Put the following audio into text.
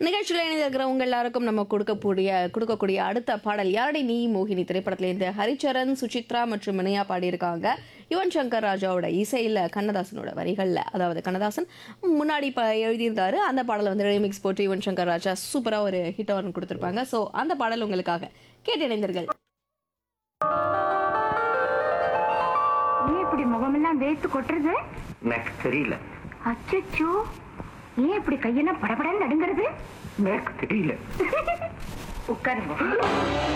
நிகழ்ச்சியில் இணைந்திருக்கிறவங்க எல்லாருக்கும் நம்ம கொடுக்கக்கூடிய கொடுக்கக்கூடிய அடுத்த பாடல் யாரடி நீ மோகினி திரைப்படத்துல இந்த ஹரிச்சரன் சுசித்ரா மற்றும் இணையா பாடியிருக்காங்க யுவன் சங்கர் ராஜாவோட இசையில் கண்ணதாசனோட வரிகளில் அதாவது கண்ணதாசன் முன்னாடி இப்போ எழுதியிருந்தாரு அந்த பாடலை வந்து ரீமிக்ஸ் போட்டு யுவன் சங்கர் ராஜா சூப்பராக ஒரு ஹிட் ஒன்று கொடுத்துருப்பாங்க ஸோ அந்த பாடல் உங்களுக்காக கேட்டு இணைந்தீர்கள் ஏன் இப்படி முகமெல்லாம் வேர்த்து கொட்டுறது எனக்கு தெரியல அச்சச்சோ ஏன் இப்படி கையெல்லாம் படபடன்னு நடுங்கிறது எனக்கு தெரியல உட்காருங்க